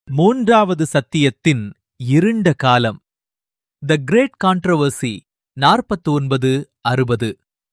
மூன்றாவது சத்தியத்தின் இருண்ட காலம் த கிரேட் கான்ட்ரவர்சி நாற்பத்தி ஒன்பது அறுபது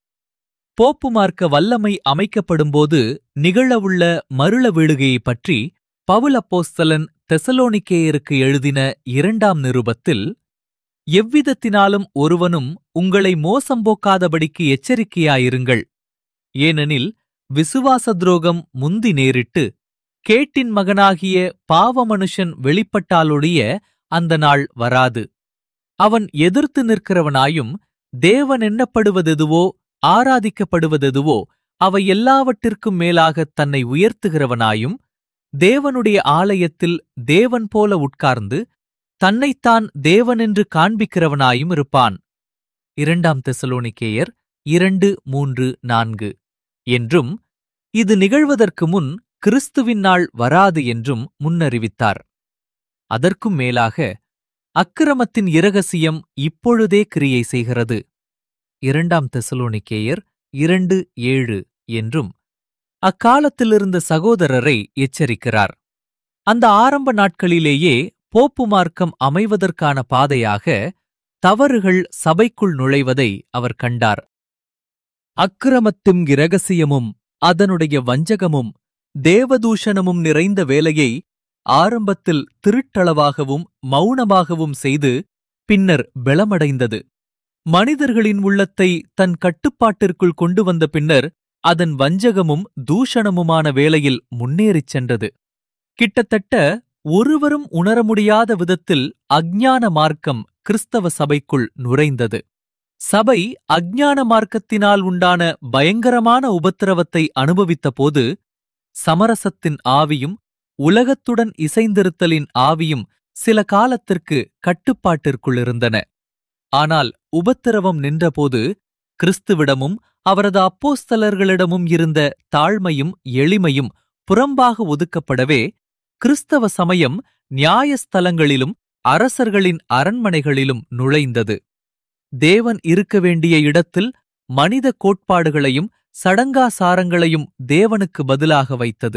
போப்புமார்க்க வல்லமை அமைக்கப்படும்போது நிகழவுள்ள மருள வீழுகையைப் பற்றி பவுல் அப்போஸ்தலன் தெசலோனிக்கேயருக்கு எழுதின இரண்டாம் நிருபத்தில் எவ்விதத்தினாலும் ஒருவனும் உங்களை மோசம் போக்காதபடிக்கு எச்சரிக்கையாயிருங்கள் ஏனெனில் விசுவாச துரோகம் முந்தி நேரிட்டு கேட்டின் மகனாகிய பாவ மனுஷன் வெளிப்பட்டாலொழிய அந்த நாள் வராது அவன் எதிர்த்து நிற்கிறவனாயும் தேவன் எண்ணப்படுவதெதுவோ ஆராதிக்கப்படுவதெதுவோ அவை எல்லாவற்றிற்கும் மேலாகத் தன்னை உயர்த்துகிறவனாயும் தேவனுடைய ஆலயத்தில் தேவன் போல உட்கார்ந்து தன்னைத்தான் தேவனென்று காண்பிக்கிறவனாயும் இருப்பான் இரண்டாம் தெசலோனிக்கேயர் இரண்டு மூன்று நான்கு என்றும் இது நிகழ்வதற்கு முன் கிறிஸ்துவின் நாள் வராது என்றும் முன்னறிவித்தார் அதற்கும் மேலாக அக்கிரமத்தின் இரகசியம் இப்பொழுதே கிரியை செய்கிறது இரண்டாம் தெசலோனிக்கேயர் இரண்டு ஏழு என்றும் அக்காலத்திலிருந்த சகோதரரை எச்சரிக்கிறார் அந்த ஆரம்ப நாட்களிலேயே போப்பு மார்க்கம் அமைவதற்கான பாதையாக தவறுகள் சபைக்குள் நுழைவதை அவர் கண்டார் அக்கிரமத்தும் இரகசியமும் அதனுடைய வஞ்சகமும் தேவதூஷணமும் நிறைந்த வேலையை ஆரம்பத்தில் திருட்டளவாகவும் மௌனமாகவும் செய்து பின்னர் பெலமடைந்தது மனிதர்களின் உள்ளத்தை தன் கட்டுப்பாட்டிற்குள் கொண்டு வந்த பின்னர் அதன் வஞ்சகமும் தூஷணமுமான வேளையில் முன்னேறிச் சென்றது கிட்டத்தட்ட ஒருவரும் உணர முடியாத விதத்தில் அஞ்ஞான மார்க்கம் கிறிஸ்தவ சபைக்குள் நுழைந்தது சபை அஞ்ஞான மார்க்கத்தினால் உண்டான பயங்கரமான உபத்திரவத்தை அனுபவித்தபோது சமரசத்தின் ஆவியும் உலகத்துடன் இசைந்திருத்தலின் ஆவியும் சில காலத்திற்கு கட்டுப்பாட்டிற்குள் இருந்தன ஆனால் உபத்திரவம் நின்றபோது கிறிஸ்துவிடமும் அவரது அப்போஸ்தலர்களிடமும் இருந்த தாழ்மையும் எளிமையும் புறம்பாக ஒதுக்கப்படவே கிறிஸ்தவ சமயம் நியாயஸ்தலங்களிலும் அரசர்களின் அரண்மனைகளிலும் நுழைந்தது தேவன் இருக்க வேண்டிய இடத்தில் மனித கோட்பாடுகளையும் சடங்காசாரங்களையும் தேவனுக்கு பதிலாக வைத்தது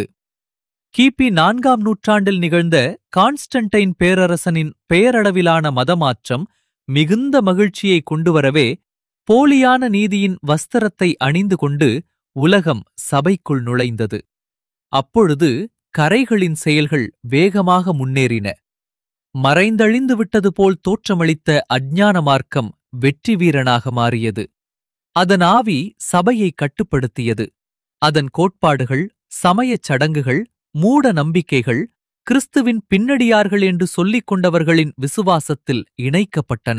கிபி நான்காம் நூற்றாண்டில் நிகழ்ந்த கான்ஸ்டன்டைன் பேரரசனின் பெயரளவிலான மதமாற்றம் மிகுந்த மகிழ்ச்சியை கொண்டுவரவே போலியான நீதியின் வஸ்திரத்தை அணிந்து கொண்டு உலகம் சபைக்குள் நுழைந்தது அப்பொழுது கரைகளின் செயல்கள் வேகமாக முன்னேறின மறைந்தழிந்து விட்டது போல் தோற்றமளித்த அஞ்ஞான மார்க்கம் வெற்றி வீரனாக மாறியது அதன் ஆவி சபையை கட்டுப்படுத்தியது அதன் கோட்பாடுகள் சமயச் சடங்குகள் மூட நம்பிக்கைகள் கிறிஸ்துவின் பின்னடியார்கள் என்று சொல்லிக் கொண்டவர்களின் விசுவாசத்தில் இணைக்கப்பட்டன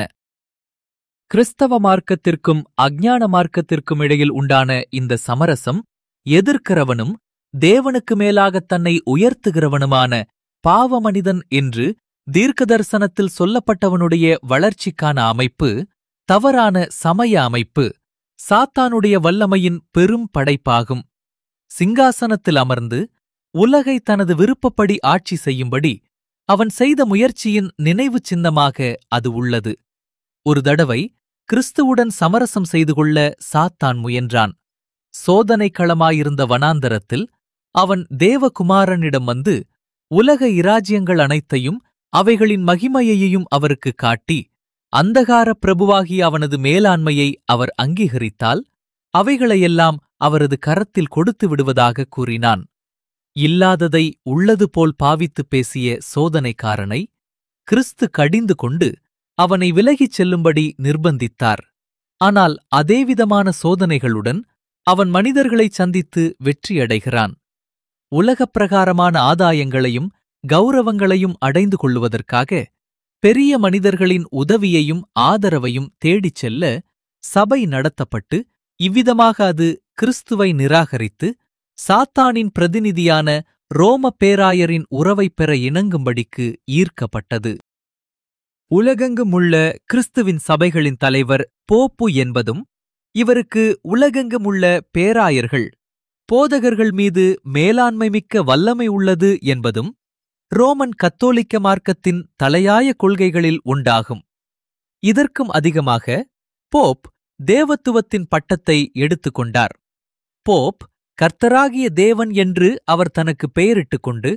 கிறிஸ்தவ மார்க்கத்திற்கும் அஞ்ஞான மார்க்கத்திற்கும் இடையில் உண்டான இந்த சமரசம் எதிர்க்கிறவனும் தேவனுக்கு மேலாகத் தன்னை உயர்த்துகிறவனுமான பாவ மனிதன் என்று தீர்க்கதரிசனத்தில் சொல்லப்பட்டவனுடைய வளர்ச்சிக்கான அமைப்பு தவறான சமய அமைப்பு சாத்தானுடைய வல்லமையின் பெரும் படைப்பாகும் சிங்காசனத்தில் அமர்ந்து உலகை தனது விருப்பப்படி ஆட்சி செய்யும்படி அவன் செய்த முயற்சியின் நினைவு சின்னமாக அது உள்ளது ஒரு தடவை கிறிஸ்துவுடன் சமரசம் செய்து கொள்ள சாத்தான் முயன்றான் சோதனை களமாயிருந்த வனாந்தரத்தில் அவன் தேவகுமாரனிடம் வந்து உலக இராஜ்யங்கள் அனைத்தையும் அவைகளின் மகிமையையும் அவருக்கு காட்டி அந்தகார பிரபுவாகிய அவனது மேலாண்மையை அவர் அங்கீகரித்தால் அவைகளையெல்லாம் அவரது கரத்தில் கொடுத்து விடுவதாக கூறினான் இல்லாததை உள்ளது போல் பாவித்துப் பேசிய சோதனைக்காரனை கிறிஸ்து கடிந்து கொண்டு அவனை விலகிச் செல்லும்படி நிர்பந்தித்தார் ஆனால் அதேவிதமான சோதனைகளுடன் அவன் மனிதர்களைச் சந்தித்து வெற்றியடைகிறான் உலகப் பிரகாரமான ஆதாயங்களையும் கௌரவங்களையும் அடைந்து கொள்ளுவதற்காக பெரிய மனிதர்களின் உதவியையும் ஆதரவையும் தேடிச் செல்ல சபை நடத்தப்பட்டு இவ்விதமாக அது கிறிஸ்துவை நிராகரித்து சாத்தானின் பிரதிநிதியான ரோம பேராயரின் உறவைப் பெற இணங்கும்படிக்கு ஈர்க்கப்பட்டது உலகெங்குமுள்ள கிறிஸ்துவின் சபைகளின் தலைவர் போப்பு என்பதும் இவருக்கு உலகெங்குமுள்ள பேராயர்கள் போதகர்கள் மீது மேலாண்மை மிக்க வல்லமை உள்ளது என்பதும் ரோமன் கத்தோலிக்க மார்க்கத்தின் தலையாய கொள்கைகளில் உண்டாகும் இதற்கும் அதிகமாக போப் தேவத்துவத்தின் பட்டத்தை எடுத்துக்கொண்டார் போப் கர்த்தராகிய தேவன் என்று அவர் தனக்கு பெயரிட்டுக் கொண்டு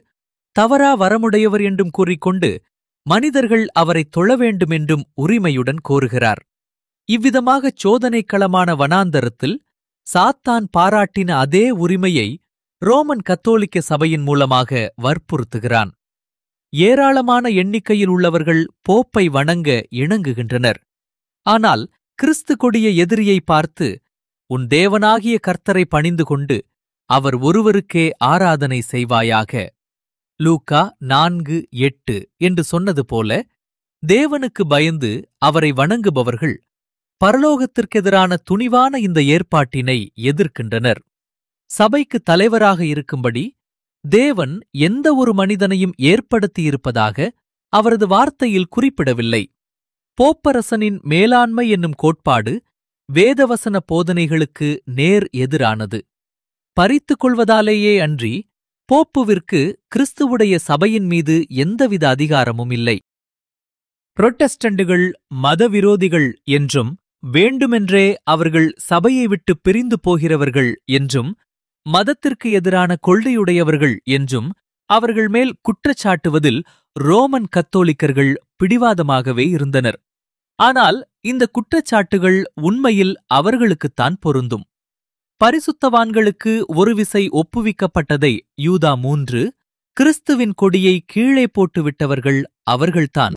தவறா வரமுடையவர் என்றும் கூறிக்கொண்டு மனிதர்கள் அவரை தொழ வேண்டும் என்றும் உரிமையுடன் கோருகிறார் இவ்விதமாகச் சோதனைக்களமான வனாந்தரத்தில் சாத்தான் பாராட்டின அதே உரிமையை ரோமன் கத்தோலிக்க சபையின் மூலமாக வற்புறுத்துகிறான் ஏராளமான எண்ணிக்கையில் உள்ளவர்கள் போப்பை வணங்க இணங்குகின்றனர் ஆனால் கிறிஸ்து கொடிய எதிரியை பார்த்து உன் தேவனாகிய கர்த்தரை பணிந்து கொண்டு அவர் ஒருவருக்கே ஆராதனை செய்வாயாக லூக்கா நான்கு எட்டு என்று சொன்னது போல தேவனுக்கு பயந்து அவரை வணங்குபவர்கள் பரலோகத்திற்கெதிரான துணிவான இந்த ஏற்பாட்டினை எதிர்க்கின்றனர் சபைக்கு தலைவராக இருக்கும்படி தேவன் எந்த ஒரு மனிதனையும் ஏற்படுத்தியிருப்பதாக அவரது வார்த்தையில் குறிப்பிடவில்லை போப்பரசனின் மேலாண்மை என்னும் கோட்பாடு வேதவசன போதனைகளுக்கு நேர் எதிரானது பறித்துக் கொள்வதாலேயே அன்றி போப்புவிற்கு கிறிஸ்துவுடைய சபையின் மீது எந்தவித அதிகாரமும் இல்லை புரொட்டஸ்டண்டுகள் மதவிரோதிகள் என்றும் வேண்டுமென்றே அவர்கள் சபையை விட்டு பிரிந்து போகிறவர்கள் என்றும் மதத்திற்கு எதிரான கொள்கையுடையவர்கள் என்றும் அவர்கள் மேல் குற்றச்சாட்டுவதில் ரோமன் கத்தோலிக்கர்கள் பிடிவாதமாகவே இருந்தனர் ஆனால் இந்த குற்றச்சாட்டுகள் உண்மையில் அவர்களுக்குத்தான் பொருந்தும் பரிசுத்தவான்களுக்கு ஒரு விசை ஒப்புவிக்கப்பட்டதை யூதா மூன்று கிறிஸ்துவின் கொடியை கீழே போட்டுவிட்டவர்கள் அவர்கள்தான்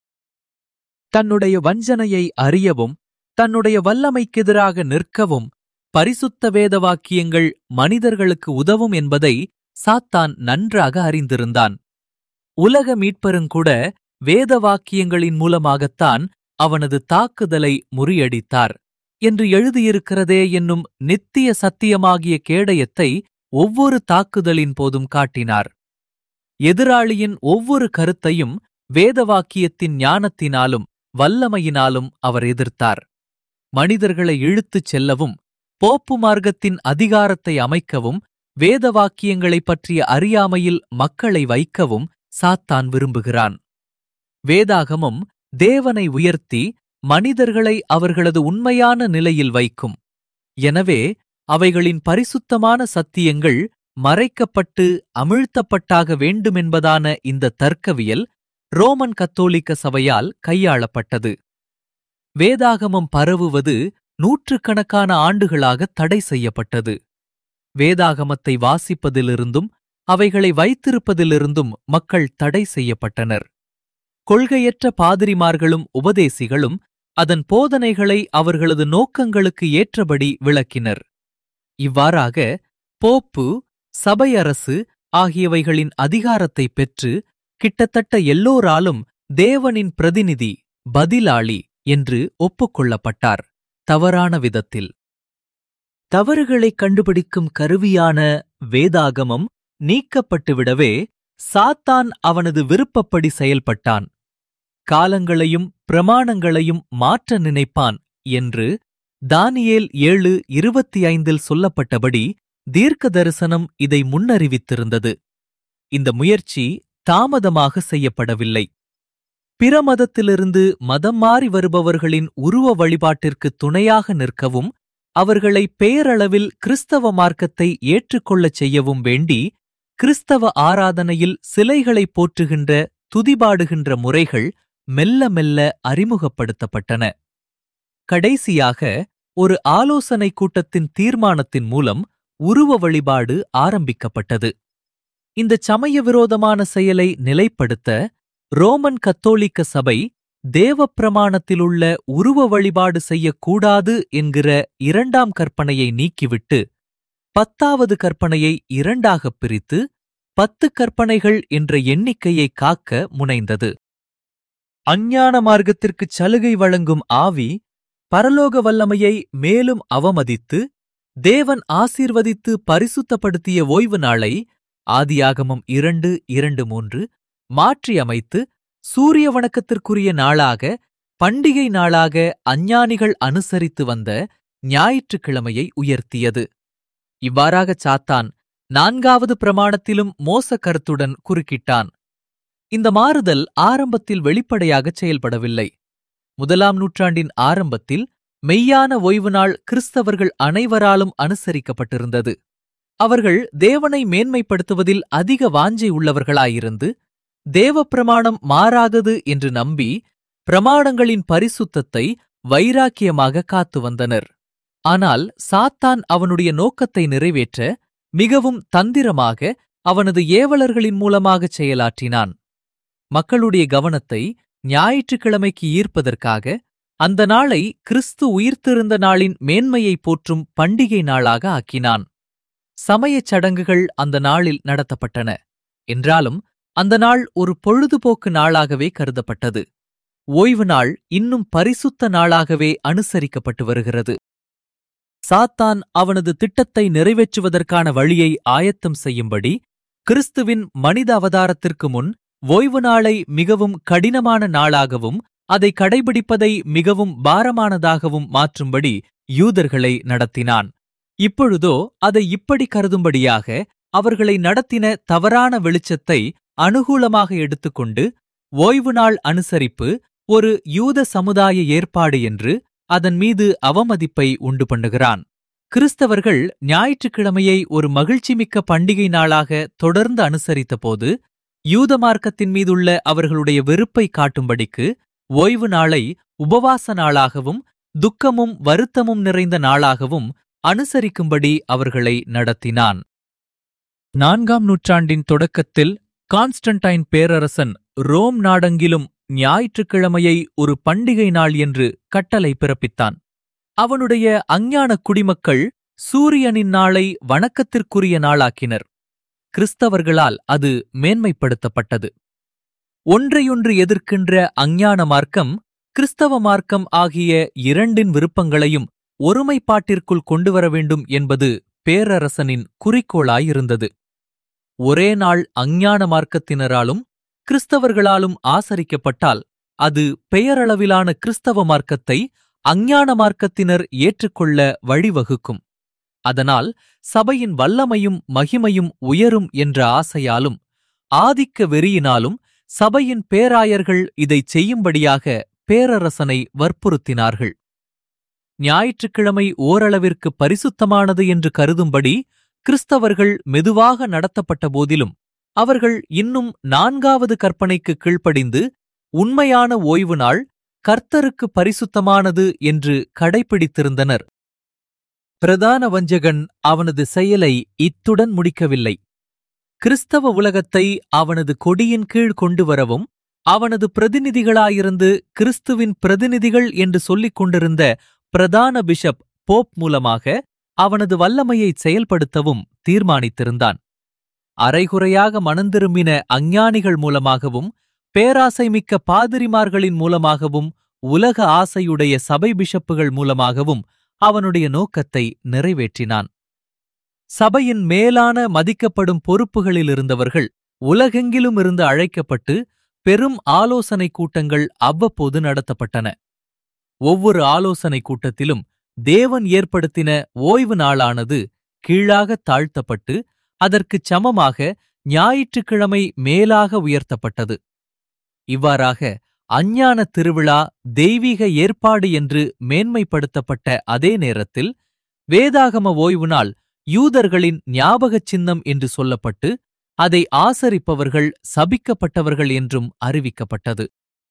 தன்னுடைய வஞ்சனையை அறியவும் தன்னுடைய வல்லமைக்கெதிராக நிற்கவும் பரிசுத்த வேத வாக்கியங்கள் மனிதர்களுக்கு உதவும் என்பதை சாத்தான் நன்றாக அறிந்திருந்தான் உலக மீட்பருங்கூட வேத வாக்கியங்களின் மூலமாகத்தான் அவனது தாக்குதலை முறியடித்தார் என்று எழுதியிருக்கிறதே என்னும் நித்திய சத்தியமாகிய கேடயத்தை ஒவ்வொரு தாக்குதலின் போதும் காட்டினார் எதிராளியின் ஒவ்வொரு கருத்தையும் வேதவாக்கியத்தின் ஞானத்தினாலும் வல்லமையினாலும் அவர் எதிர்த்தார் மனிதர்களை இழுத்துச் செல்லவும் போப்பு மார்க்கத்தின் அதிகாரத்தை அமைக்கவும் வேத வாக்கியங்களைப் பற்றிய அறியாமையில் மக்களை வைக்கவும் சாத்தான் விரும்புகிறான் வேதாகமம் தேவனை உயர்த்தி மனிதர்களை அவர்களது உண்மையான நிலையில் வைக்கும் எனவே அவைகளின் பரிசுத்தமான சத்தியங்கள் மறைக்கப்பட்டு அமிழ்த்தப்பட்டாக வேண்டுமென்பதான இந்த தர்க்கவியல் ரோமன் கத்தோலிக்க சபையால் கையாளப்பட்டது வேதாகமம் பரவுவது நூற்றுக்கணக்கான ஆண்டுகளாக தடை செய்யப்பட்டது வேதாகமத்தை வாசிப்பதிலிருந்தும் அவைகளை வைத்திருப்பதிலிருந்தும் மக்கள் தடை செய்யப்பட்டனர் கொள்கையற்ற பாதிரிமார்களும் உபதேசிகளும் அதன் போதனைகளை அவர்களது நோக்கங்களுக்கு ஏற்றபடி விளக்கினர் இவ்வாறாக போப்பு சபையரசு ஆகியவைகளின் அதிகாரத்தை பெற்று கிட்டத்தட்ட எல்லோராலும் தேவனின் பிரதிநிதி பதிலாளி என்று ஒப்புக்கொள்ளப்பட்டார் தவறான விதத்தில் தவறுகளைக் கண்டுபிடிக்கும் கருவியான வேதாகமம் நீக்கப்பட்டுவிடவே சாத்தான் அவனது விருப்பப்படி செயல்பட்டான் காலங்களையும் பிரமாணங்களையும் மாற்ற நினைப்பான் என்று தானியேல் ஏழு இருபத்தி ஐந்தில் சொல்லப்பட்டபடி தீர்க்க தரிசனம் இதை முன்னறிவித்திருந்தது இந்த முயற்சி தாமதமாக செய்யப்படவில்லை பிற மதத்திலிருந்து மதம் மாறி வருபவர்களின் உருவ வழிபாட்டிற்கு துணையாக நிற்கவும் அவர்களை பேரளவில் கிறிஸ்தவ மார்க்கத்தை ஏற்றுக்கொள்ளச் செய்யவும் வேண்டி கிறிஸ்தவ ஆராதனையில் சிலைகளை போற்றுகின்ற துதிபாடுகின்ற முறைகள் மெல்ல மெல்ல அறிமுகப்படுத்தப்பட்டன கடைசியாக ஒரு ஆலோசனை கூட்டத்தின் தீர்மானத்தின் மூலம் உருவ வழிபாடு ஆரம்பிக்கப்பட்டது இந்த சமய விரோதமான செயலை நிலைப்படுத்த ரோமன் கத்தோலிக்க சபை தேவப்பிரமாணத்திலுள்ள உருவ வழிபாடு செய்யக்கூடாது என்கிற இரண்டாம் கற்பனையை நீக்கிவிட்டு பத்தாவது கற்பனையை இரண்டாகப் பிரித்து பத்து கற்பனைகள் என்ற எண்ணிக்கையை காக்க முனைந்தது அஞ்ஞான மார்க்கத்திற்குச் சலுகை வழங்கும் ஆவி பரலோக வல்லமையை மேலும் அவமதித்து தேவன் ஆசீர்வதித்து பரிசுத்தப்படுத்திய ஓய்வு நாளை ஆதியாகமம் இரண்டு இரண்டு மூன்று மாற்றி அமைத்து சூரிய வணக்கத்திற்குரிய நாளாக பண்டிகை நாளாக அஞ்ஞானிகள் அனுசரித்து வந்த ஞாயிற்றுக்கிழமையை உயர்த்தியது இவ்வாறாகச் சாத்தான் நான்காவது பிரமாணத்திலும் மோச கருத்துடன் குறுக்கிட்டான் இந்த மாறுதல் ஆரம்பத்தில் வெளிப்படையாகச் செயல்படவில்லை முதலாம் நூற்றாண்டின் ஆரம்பத்தில் மெய்யான ஓய்வு நாள் கிறிஸ்தவர்கள் அனைவராலும் அனுசரிக்கப்பட்டிருந்தது அவர்கள் தேவனை மேன்மைப்படுத்துவதில் அதிக வாஞ்சை உள்ளவர்களாயிருந்து தேவப்பிரமாணம் மாறாதது என்று நம்பி பிரமாணங்களின் பரிசுத்தத்தை வைராக்கியமாக காத்து வந்தனர் ஆனால் சாத்தான் அவனுடைய நோக்கத்தை நிறைவேற்ற மிகவும் தந்திரமாக அவனது ஏவலர்களின் மூலமாகச் செயலாற்றினான் மக்களுடைய கவனத்தை ஞாயிற்றுக்கிழமைக்கு ஈர்ப்பதற்காக அந்த நாளை கிறிஸ்து உயிர்த்தெழுந்த நாளின் மேன்மையை போற்றும் பண்டிகை நாளாக ஆக்கினான் சமயச் சடங்குகள் அந்த நாளில் நடத்தப்பட்டன என்றாலும் அந்த நாள் ஒரு பொழுதுபோக்கு நாளாகவே கருதப்பட்டது ஓய்வு நாள் இன்னும் பரிசுத்த நாளாகவே அனுசரிக்கப்பட்டு வருகிறது சாத்தான் அவனது திட்டத்தை நிறைவேற்றுவதற்கான வழியை ஆயத்தம் செய்யும்படி கிறிஸ்துவின் மனித அவதாரத்திற்கு முன் ஓய்வு நாளை மிகவும் கடினமான நாளாகவும் அதை கடைபிடிப்பதை மிகவும் பாரமானதாகவும் மாற்றும்படி யூதர்களை நடத்தினான் இப்பொழுதோ அதை இப்படி கருதும்படியாக அவர்களை நடத்தின தவறான வெளிச்சத்தை அனுகூலமாக எடுத்துக்கொண்டு ஓய்வு நாள் அனுசரிப்பு ஒரு யூத சமுதாய ஏற்பாடு என்று அதன் மீது அவமதிப்பை உண்டு பண்ணுகிறான் கிறிஸ்தவர்கள் ஞாயிற்றுக்கிழமையை ஒரு மகிழ்ச்சிமிக்க பண்டிகை நாளாக தொடர்ந்து அனுசரித்தபோது யூத மார்க்கத்தின் மீதுள்ள அவர்களுடைய வெறுப்பை காட்டும்படிக்கு ஓய்வு நாளை உபவாச நாளாகவும் துக்கமும் வருத்தமும் நிறைந்த நாளாகவும் அனுசரிக்கும்படி அவர்களை நடத்தினான் நான்காம் நூற்றாண்டின் தொடக்கத்தில் கான்ஸ்டன்டைன் பேரரசன் ரோம் நாடெங்கிலும் ஞாயிற்றுக்கிழமையை ஒரு பண்டிகை நாள் என்று கட்டளை பிறப்பித்தான் அவனுடைய அஞ்ஞான குடிமக்கள் சூரியனின் நாளை வணக்கத்திற்குரிய நாளாக்கினர் கிறிஸ்தவர்களால் அது மேன்மைப்படுத்தப்பட்டது ஒன்றையொன்று எதிர்க்கின்ற அஞ்ஞான மார்க்கம் கிறிஸ்தவ மார்க்கம் ஆகிய இரண்டின் விருப்பங்களையும் ஒருமைப்பாட்டிற்குள் கொண்டுவர வேண்டும் என்பது பேரரசனின் குறிக்கோளாயிருந்தது ஒரே நாள் அஞ்ஞான மார்க்கத்தினராலும் கிறிஸ்தவர்களாலும் ஆசரிக்கப்பட்டால் அது பெயரளவிலான கிறிஸ்தவ மார்க்கத்தை அஞ்ஞான மார்க்கத்தினர் ஏற்றுக்கொள்ள வழிவகுக்கும் அதனால் சபையின் வல்லமையும் மகிமையும் உயரும் என்ற ஆசையாலும் ஆதிக்க வெறியினாலும் சபையின் பேராயர்கள் இதைச் செய்யும்படியாக பேரரசனை வற்புறுத்தினார்கள் ஞாயிற்றுக்கிழமை ஓரளவிற்கு பரிசுத்தமானது என்று கருதும்படி கிறிஸ்தவர்கள் மெதுவாக நடத்தப்பட்ட போதிலும் அவர்கள் இன்னும் நான்காவது கற்பனைக்கு கீழ்ப்படிந்து உண்மையான ஓய்வு நாள் கர்த்தருக்கு பரிசுத்தமானது என்று கடைப்பிடித்திருந்தனர் பிரதான வஞ்சகன் அவனது செயலை இத்துடன் முடிக்கவில்லை கிறிஸ்தவ உலகத்தை அவனது கொடியின் கீழ் கொண்டு வரவும் அவனது பிரதிநிதிகளாயிருந்து கிறிஸ்துவின் பிரதிநிதிகள் என்று சொல்லிக் கொண்டிருந்த பிரதான பிஷப் போப் மூலமாக அவனது வல்லமையை செயல்படுத்தவும் தீர்மானித்திருந்தான் அரைகுறையாக மனந்திரும்பின அஞ்ஞானிகள் மூலமாகவும் பேராசைமிக்க பாதிரிமார்களின் மூலமாகவும் உலக ஆசையுடைய சபை பிஷப்புகள் மூலமாகவும் அவனுடைய நோக்கத்தை நிறைவேற்றினான் சபையின் மேலான மதிக்கப்படும் பொறுப்புகளில் இருந்தவர்கள் உலகெங்கிலும் இருந்து அழைக்கப்பட்டு பெரும் ஆலோசனை கூட்டங்கள் அவ்வப்போது நடத்தப்பட்டன ஒவ்வொரு ஆலோசனை கூட்டத்திலும் தேவன் ஏற்படுத்தின ஓய்வு நாளானது கீழாக தாழ்த்தப்பட்டு அதற்குச் சமமாக ஞாயிற்றுக்கிழமை மேலாக உயர்த்தப்பட்டது இவ்வாறாக அஞ்ஞான திருவிழா தெய்வீக ஏற்பாடு என்று மேன்மைப்படுத்தப்பட்ட அதே நேரத்தில் வேதாகம ஓய்வு நாள் யூதர்களின் ஞாபகச் சின்னம் என்று சொல்லப்பட்டு அதை ஆசரிப்பவர்கள் சபிக்கப்பட்டவர்கள் என்றும் அறிவிக்கப்பட்டது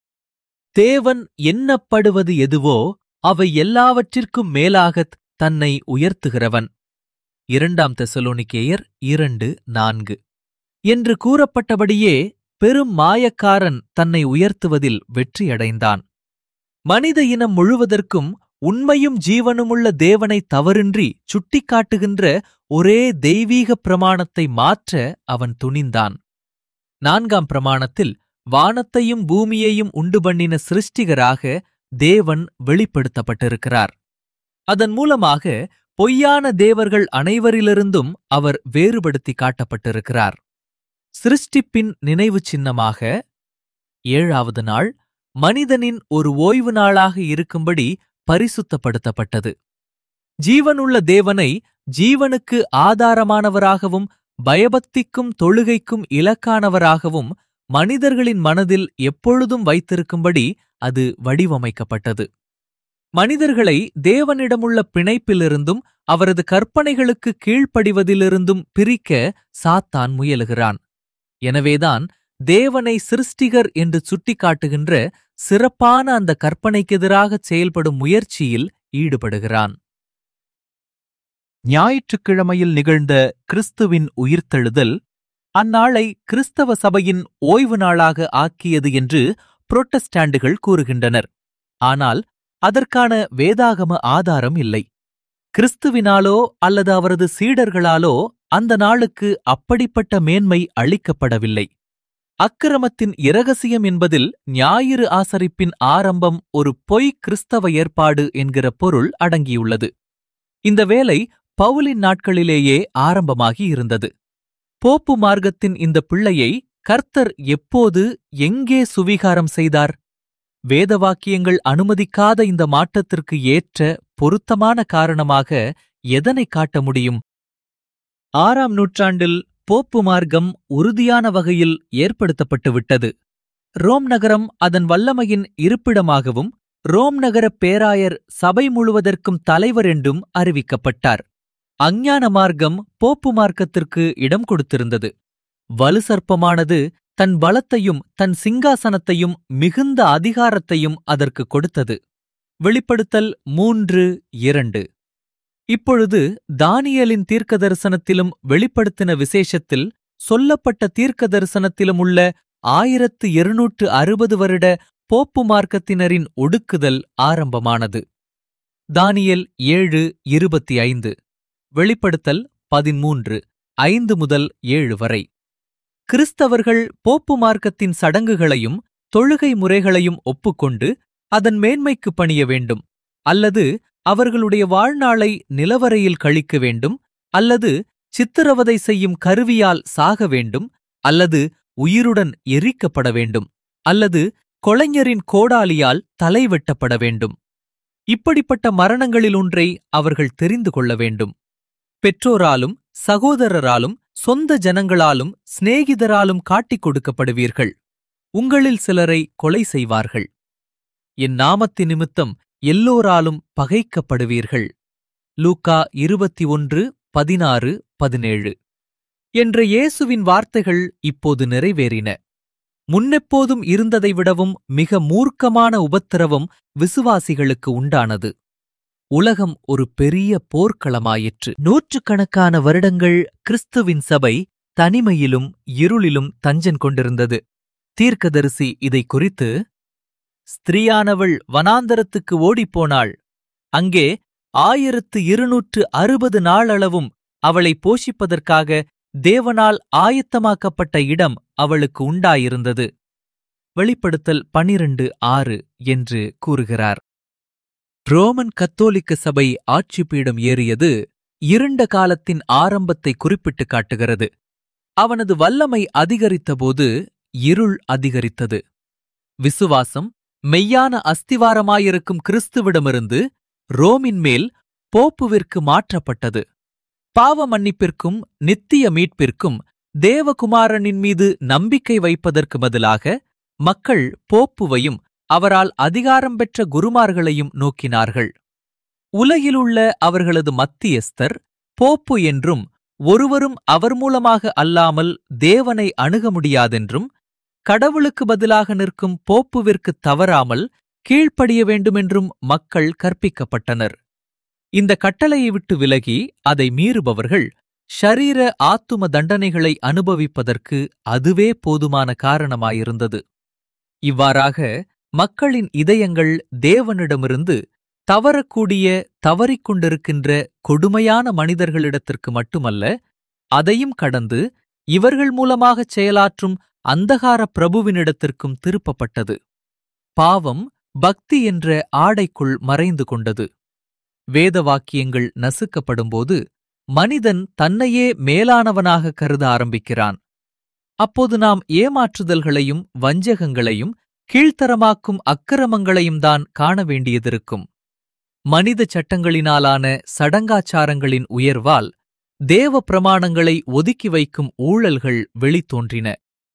தேவன் எண்ணப்படுவது எதுவோ அவை எல்லாவற்றிற்கும் மேலாகத் தன்னை உயர்த்துகிறவன் இரண்டாம் தெசலோனிக்கேயர் இரண்டு நான்கு என்று கூறப்பட்டபடியே பெரும் மாயக்காரன் தன்னை உயர்த்துவதில் வெற்றியடைந்தான் மனித இனம் முழுவதற்கும் உண்மையும் ஜீவனுமுள்ள தேவனை தவறின்றி சுட்டிக்காட்டுகின்ற ஒரே தெய்வீக பிரமாணத்தை மாற்ற அவன் துணிந்தான் நான்காம் பிரமாணத்தில் வானத்தையும் பூமியையும் உண்டு பண்ணின சிருஷ்டிகராக தேவன் வெளிப்படுத்தப்பட்டிருக்கிறார் அதன் மூலமாக பொய்யான தேவர்கள் அனைவரிலிருந்தும் அவர் வேறுபடுத்தி காட்டப்பட்டிருக்கிறார் சிருஷ்டிப்பின் நினைவு சின்னமாக ஏழாவது நாள் மனிதனின் ஒரு ஓய்வு நாளாக இருக்கும்படி பரிசுத்தப்படுத்தப்பட்டது ஜீவனுள்ள தேவனை ஜீவனுக்கு ஆதாரமானவராகவும் பயபக்திக்கும் தொழுகைக்கும் இலக்கானவராகவும் மனிதர்களின் மனதில் எப்பொழுதும் வைத்திருக்கும்படி அது வடிவமைக்கப்பட்டது மனிதர்களை தேவனிடமுள்ள பிணைப்பிலிருந்தும் அவரது கற்பனைகளுக்கு கீழ்ப்படிவதிலிருந்தும் பிரிக்க சாத்தான் முயலுகிறான் எனவேதான் தேவனை சிருஷ்டிகர் என்று சுட்டிக்காட்டுகின்ற சிறப்பான அந்த கற்பனைக்கெதிராக செயல்படும் முயற்சியில் ஈடுபடுகிறான் ஞாயிற்றுக்கிழமையில் நிகழ்ந்த கிறிஸ்துவின் உயிர்த்தெழுதல் அந்நாளை கிறிஸ்தவ சபையின் ஓய்வு நாளாக ஆக்கியது என்று புரொட்டஸ்டாண்டுகள் கூறுகின்றனர் ஆனால் அதற்கான வேதாகம ஆதாரம் இல்லை கிறிஸ்துவினாலோ அல்லது அவரது சீடர்களாலோ அந்த நாளுக்கு அப்படிப்பட்ட மேன்மை அளிக்கப்படவில்லை அக்கிரமத்தின் இரகசியம் என்பதில் ஞாயிறு ஆசரிப்பின் ஆரம்பம் ஒரு பொய் கிறிஸ்தவ ஏற்பாடு என்கிற பொருள் அடங்கியுள்ளது இந்த வேலை பவுலின் நாட்களிலேயே ஆரம்பமாகி இருந்தது போப்பு மார்க்கத்தின் இந்த பிள்ளையை கர்த்தர் எப்போது எங்கே சுவீகாரம் செய்தார் வேதவாக்கியங்கள் அனுமதிக்காத இந்த மாற்றத்திற்கு ஏற்ற பொருத்தமான காரணமாக எதனை காட்ட முடியும் ஆறாம் நூற்றாண்டில் போப்பு மார்க்கம் உறுதியான வகையில் ஏற்படுத்தப்பட்டுவிட்டது ரோம் நகரம் அதன் வல்லமையின் இருப்பிடமாகவும் ரோம் நகர பேராயர் சபை முழுவதற்கும் தலைவர் என்றும் அறிவிக்கப்பட்டார் அஞ்ஞான மார்க்கம் போப்பு மார்க்கத்திற்கு இடம் கொடுத்திருந்தது வலுசற்பமானது தன் பலத்தையும் தன் சிங்காசனத்தையும் மிகுந்த அதிகாரத்தையும் அதற்கு கொடுத்தது வெளிப்படுத்தல் மூன்று இரண்டு இப்பொழுது தானியலின் தீர்க்க தரிசனத்திலும் வெளிப்படுத்தின விசேஷத்தில் சொல்லப்பட்ட தீர்க்க தரிசனத்திலும் உள்ள ஆயிரத்து இருநூற்று அறுபது வருட போப்பு மார்க்கத்தினரின் ஒடுக்குதல் ஆரம்பமானது தானியல் ஏழு இருபத்தி ஐந்து வெளிப்படுத்தல் பதிமூன்று ஐந்து முதல் ஏழு வரை கிறிஸ்தவர்கள் போப்பு மார்க்கத்தின் சடங்குகளையும் தொழுகை முறைகளையும் ஒப்புக்கொண்டு அதன் மேன்மைக்கு பணிய வேண்டும் அல்லது அவர்களுடைய வாழ்நாளை நிலவரையில் கழிக்க வேண்டும் அல்லது சித்திரவதை செய்யும் கருவியால் சாக வேண்டும் அல்லது உயிருடன் எரிக்கப்பட வேண்டும் அல்லது கொளைஞரின் கோடாலியால் தலை வெட்டப்பட வேண்டும் இப்படிப்பட்ட மரணங்களில் ஒன்றை அவர்கள் தெரிந்து கொள்ள வேண்டும் பெற்றோராலும் சகோதரராலும் சொந்த ஜனங்களாலும் சிநேகிதராலும் காட்டிக் கொடுக்கப்படுவீர்கள் உங்களில் சிலரை கொலை செய்வார்கள் என் நாமத்து நிமித்தம் எல்லோராலும் பகைக்கப்படுவீர்கள் லூக்கா இருபத்தி ஒன்று பதினாறு பதினேழு என்ற இயேசுவின் வார்த்தைகள் இப்போது நிறைவேறின முன்னெப்போதும் இருந்ததை விடவும் மிக மூர்க்கமான உபத்திரவம் விசுவாசிகளுக்கு உண்டானது உலகம் ஒரு பெரிய போர்க்களமாயிற்று நூற்றுக்கணக்கான வருடங்கள் கிறிஸ்துவின் சபை தனிமையிலும் இருளிலும் தஞ்சன் கொண்டிருந்தது தீர்க்கதரிசி இதை குறித்து ஸ்திரீயானவள் வனாந்தரத்துக்கு ஓடிப்போனாள் அங்கே ஆயிரத்து இருநூற்று அறுபது நாளளவும் அவளை போஷிப்பதற்காக தேவனால் ஆயத்தமாக்கப்பட்ட இடம் அவளுக்கு உண்டாயிருந்தது வெளிப்படுத்தல் பனிரண்டு ஆறு என்று கூறுகிறார் ரோமன் கத்தோலிக்க சபை ஆட்சி பீடம் ஏறியது இருண்ட காலத்தின் ஆரம்பத்தை குறிப்பிட்டு காட்டுகிறது அவனது வல்லமை அதிகரித்தபோது இருள் அதிகரித்தது விசுவாசம் மெய்யான அஸ்திவாரமாயிருக்கும் கிறிஸ்துவிடமிருந்து ரோமின் மேல் போப்புவிற்கு மாற்றப்பட்டது பாவ மன்னிப்பிற்கும் நித்திய மீட்பிற்கும் தேவகுமாரனின் மீது நம்பிக்கை வைப்பதற்கு பதிலாக மக்கள் போப்புவையும் அவரால் அதிகாரம் பெற்ற குருமார்களையும் நோக்கினார்கள் உலகிலுள்ள அவர்களது மத்தியஸ்தர் போப்பு என்றும் ஒருவரும் அவர் மூலமாக அல்லாமல் தேவனை அணுக முடியாதென்றும் கடவுளுக்கு பதிலாக நிற்கும் போப்புவிற்கு தவறாமல் கீழ்ப்படிய வேண்டுமென்றும் மக்கள் கற்பிக்கப்பட்டனர் இந்த கட்டளையை விட்டு விலகி அதை மீறுபவர்கள் ஷரீர ஆத்தும தண்டனைகளை அனுபவிப்பதற்கு அதுவே போதுமான காரணமாயிருந்தது இவ்வாறாக மக்களின் இதயங்கள் தேவனிடமிருந்து தவறக்கூடிய தவறிக் கொண்டிருக்கின்ற கொடுமையான மனிதர்களிடத்திற்கு மட்டுமல்ல அதையும் கடந்து இவர்கள் மூலமாகச் செயலாற்றும் அந்தகார பிரபுவினிடத்திற்கும் திருப்பப்பட்டது பாவம் பக்தி என்ற ஆடைக்குள் மறைந்து கொண்டது வேத வாக்கியங்கள் நசுக்கப்படும்போது மனிதன் தன்னையே மேலானவனாக கருத ஆரம்பிக்கிறான் அப்போது நாம் ஏமாற்றுதல்களையும் வஞ்சகங்களையும் கீழ்த்தரமாக்கும் அக்கிரமங்களையும் தான் காண வேண்டியதிருக்கும் மனித சட்டங்களினாலான சடங்காச்சாரங்களின் உயர்வால் தேவ பிரமாணங்களை ஒதுக்கி வைக்கும் ஊழல்கள் வெளித்தோன்றின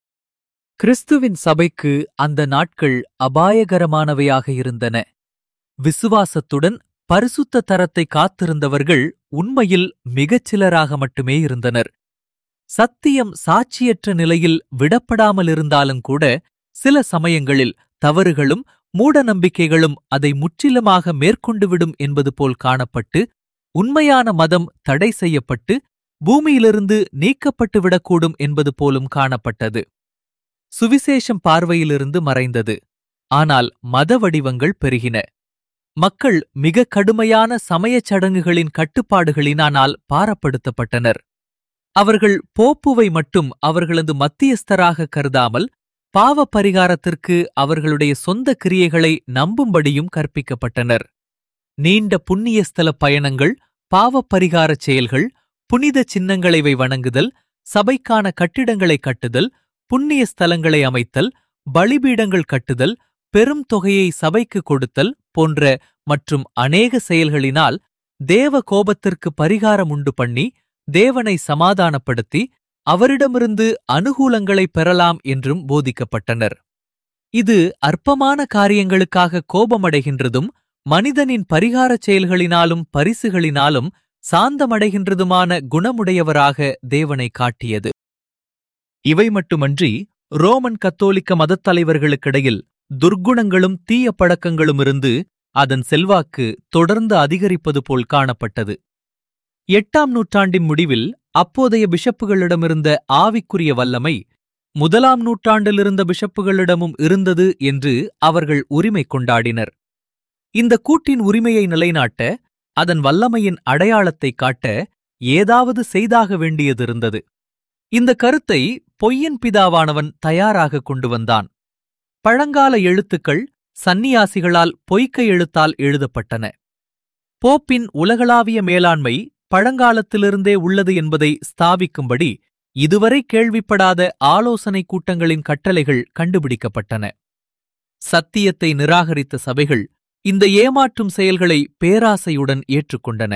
கிறிஸ்துவின் சபைக்கு அந்த நாட்கள் அபாயகரமானவையாக இருந்தன விசுவாசத்துடன் பரிசுத்த தரத்தை காத்திருந்தவர்கள் உண்மையில் மிகச் சிலராக மட்டுமே இருந்தனர் சத்தியம் சாட்சியற்ற நிலையில் விடப்படாமல் இருந்தாலும் கூட சில சமயங்களில் தவறுகளும் மூடநம்பிக்கைகளும் அதை முற்றிலுமாக மேற்கொண்டுவிடும் என்பது போல் காணப்பட்டு உண்மையான மதம் தடை செய்யப்பட்டு பூமியிலிருந்து நீக்கப்பட்டு விடக்கூடும் என்பது போலும் காணப்பட்டது சுவிசேஷம் பார்வையிலிருந்து மறைந்தது ஆனால் மத வடிவங்கள் பெருகின மக்கள் மிக கடுமையான சமயச் சடங்குகளின் கட்டுப்பாடுகளினால் பாரப்படுத்தப்பட்டனர் அவர்கள் போப்புவை மட்டும் அவர்களது மத்தியஸ்தராக கருதாமல் பாவ பரிகாரத்திற்கு அவர்களுடைய சொந்த கிரியைகளை நம்பும்படியும் கற்பிக்கப்பட்டனர் நீண்ட புண்ணியஸ்தல பயணங்கள் பாவப் பரிகாரச் செயல்கள் புனித சின்னங்களைவை வணங்குதல் சபைக்கான கட்டிடங்களை கட்டுதல் புண்ணிய ஸ்தலங்களை அமைத்தல் பலிபீடங்கள் கட்டுதல் பெரும் தொகையை சபைக்கு கொடுத்தல் போன்ற மற்றும் அநேக செயல்களினால் தேவ கோபத்திற்கு பரிகாரம் உண்டு பண்ணி தேவனை சமாதானப்படுத்தி அவரிடமிருந்து அனுகூலங்களை பெறலாம் என்றும் போதிக்கப்பட்டனர் இது அற்பமான காரியங்களுக்காக கோபமடைகின்றதும் மனிதனின் பரிகாரச் செயல்களினாலும் பரிசுகளினாலும் சாந்தமடைகின்றதுமான குணமுடையவராக தேவனை காட்டியது இவை மட்டுமன்றி ரோமன் கத்தோலிக்க மதத் தலைவர்களுக்கிடையில் துர்க்குணங்களும் தீய பழக்கங்களும் இருந்து அதன் செல்வாக்கு தொடர்ந்து அதிகரிப்பது போல் காணப்பட்டது எட்டாம் நூற்றாண்டின் முடிவில் அப்போதைய பிஷப்புகளிடமிருந்த ஆவிக்குரிய வல்லமை முதலாம் நூற்றாண்டிலிருந்த பிஷப்புகளிடமும் இருந்தது என்று அவர்கள் உரிமை கொண்டாடினர் இந்த கூட்டின் உரிமையை நிலைநாட்ட அதன் வல்லமையின் அடையாளத்தை காட்ட ஏதாவது செய்தாக வேண்டியதிருந்தது இந்த கருத்தை பொய்யன் பிதாவானவன் தயாராக கொண்டு வந்தான் பழங்கால எழுத்துக்கள் சந்நியாசிகளால் பொய்க்க எழுத்தால் எழுதப்பட்டன போப்பின் உலகளாவிய மேலாண்மை பழங்காலத்திலிருந்தே உள்ளது என்பதை ஸ்தாபிக்கும்படி இதுவரை கேள்விப்படாத ஆலோசனை கூட்டங்களின் கட்டளைகள் கண்டுபிடிக்கப்பட்டன சத்தியத்தை நிராகரித்த சபைகள் இந்த ஏமாற்றும் செயல்களை பேராசையுடன் ஏற்றுக்கொண்டன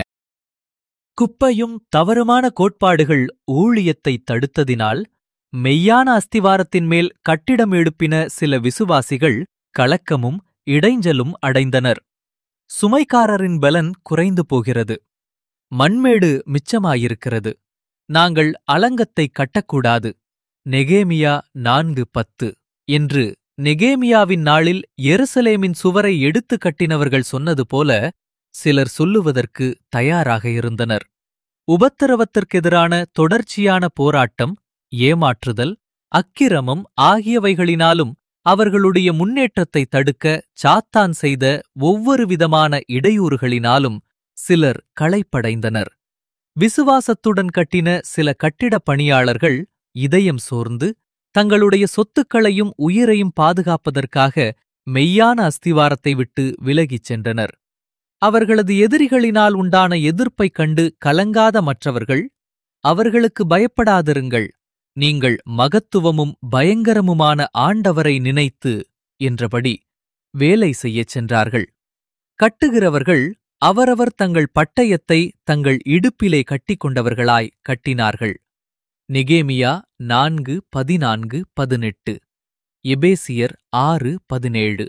குப்பையும் தவறுமான கோட்பாடுகள் ஊழியத்தை தடுத்ததினால் மெய்யான அஸ்திவாரத்தின் மேல் கட்டிடம் எழுப்பின சில விசுவாசிகள் கலக்கமும் இடைஞ்சலும் அடைந்தனர் சுமைக்காரரின் பலன் குறைந்து போகிறது மண்மேடு மிச்சமாயிருக்கிறது நாங்கள் அலங்கத்தை கட்டக்கூடாது நெகேமியா நான்கு பத்து என்று நெகேமியாவின் நாளில் எருசலேமின் சுவரை எடுத்து கட்டினவர்கள் சொன்னது போல சிலர் சொல்லுவதற்கு தயாராக இருந்தனர் உபத்திரவத்திற்கெதிரான தொடர்ச்சியான போராட்டம் ஏமாற்றுதல் அக்கிரமம் ஆகியவைகளினாலும் அவர்களுடைய முன்னேற்றத்தை தடுக்க சாத்தான் செய்த ஒவ்வொரு விதமான இடையூறுகளினாலும் சிலர் களைப்படைந்தனர் விசுவாசத்துடன் கட்டின சில கட்டிடப் பணியாளர்கள் இதயம் சோர்ந்து தங்களுடைய சொத்துக்களையும் உயிரையும் பாதுகாப்பதற்காக மெய்யான அஸ்திவாரத்தை விட்டு விலகிச் சென்றனர் அவர்களது எதிரிகளினால் உண்டான எதிர்ப்பைக் கண்டு கலங்காத மற்றவர்கள் அவர்களுக்கு பயப்படாதிருங்கள் நீங்கள் மகத்துவமும் பயங்கரமுமான ஆண்டவரை நினைத்து என்றபடி வேலை செய்யச் சென்றார்கள் கட்டுகிறவர்கள் அவரவர் தங்கள் பட்டயத்தை தங்கள் இடுப்பிலே கட்டிக்கொண்டவர்களாய் கட்டினார்கள் நெகேமியா நான்கு பதினான்கு பதினெட்டு எபேசியர் ஆறு பதினேழு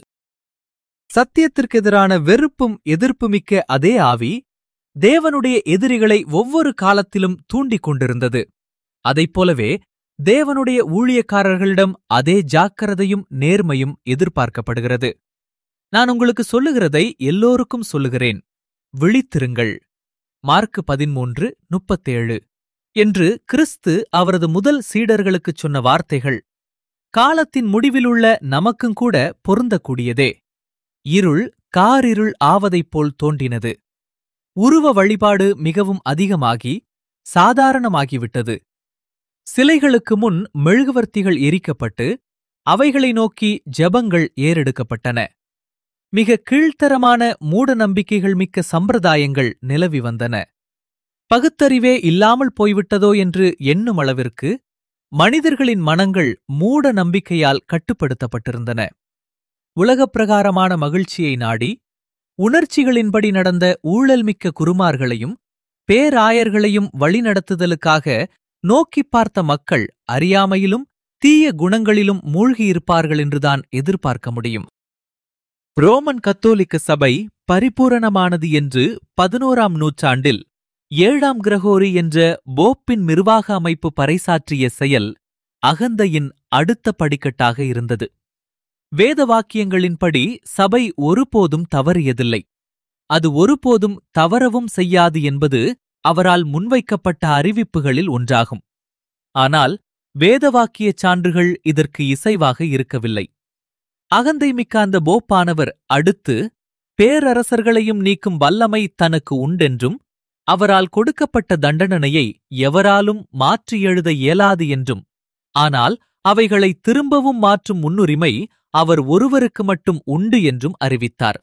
சத்தியத்திற்கெதிரான வெறுப்பும் எதிர்ப்புமிக்க அதே ஆவி தேவனுடைய எதிரிகளை ஒவ்வொரு காலத்திலும் தூண்டிக் கொண்டிருந்தது அதைப் போலவே தேவனுடைய ஊழியக்காரர்களிடம் அதே ஜாக்கிரதையும் நேர்மையும் எதிர்பார்க்கப்படுகிறது நான் உங்களுக்கு சொல்லுகிறதை எல்லோருக்கும் சொல்லுகிறேன் விழித்திருங்கள் மார்க்கு பதிமூன்று முப்பத்தேழு என்று கிறிஸ்து அவரது முதல் சீடர்களுக்குச் சொன்ன வார்த்தைகள் காலத்தின் முடிவிலுள்ள நமக்கும் கூட பொருந்தக்கூடியதே இருள் காரிருள் ஆவதைப் போல் தோன்றினது உருவ வழிபாடு மிகவும் அதிகமாகி சாதாரணமாகிவிட்டது சிலைகளுக்கு முன் மெழுகுவர்த்திகள் எரிக்கப்பட்டு அவைகளை நோக்கி ஜெபங்கள் ஏறெடுக்கப்பட்டன மிக கீழ்த்தரமான மூட நம்பிக்கைகள் மிக்க சம்பிரதாயங்கள் நிலவி வந்தன பகுத்தறிவே இல்லாமல் போய்விட்டதோ என்று எண்ணும் அளவிற்கு மனிதர்களின் மனங்கள் மூட நம்பிக்கையால் கட்டுப்படுத்தப்பட்டிருந்தன உலகப் பிரகாரமான மகிழ்ச்சியை நாடி உணர்ச்சிகளின்படி நடந்த ஊழல்மிக்க குருமார்களையும் பேராயர்களையும் வழிநடத்துதலுக்காக நோக்கிப் பார்த்த மக்கள் அறியாமையிலும் தீய குணங்களிலும் மூழ்கியிருப்பார்கள் என்றுதான் எதிர்பார்க்க முடியும் ரோமன் கத்தோலிக்க சபை பரிபூரணமானது என்று பதினோராம் நூற்றாண்டில் ஏழாம் கிரகோரி என்ற போப்பின் நிர்வாக அமைப்பு பறைசாற்றிய செயல் அகந்தையின் அடுத்த படிக்கட்டாக இருந்தது வேத வாக்கியங்களின்படி சபை ஒருபோதும் தவறியதில்லை அது ஒருபோதும் தவறவும் செய்யாது என்பது அவரால் முன்வைக்கப்பட்ட அறிவிப்புகளில் ஒன்றாகும் ஆனால் வேதவாக்கிய சான்றுகள் இதற்கு இசைவாக இருக்கவில்லை அகந்தை மிக்க அந்த போப்பானவர் அடுத்து பேரரசர்களையும் நீக்கும் வல்லமை தனக்கு உண்டென்றும் அவரால் கொடுக்கப்பட்ட தண்டனையை எவராலும் மாற்றி எழுத இயலாது என்றும் ஆனால் அவைகளை திரும்பவும் மாற்றும் முன்னுரிமை அவர் ஒருவருக்கு மட்டும் உண்டு என்றும் அறிவித்தார்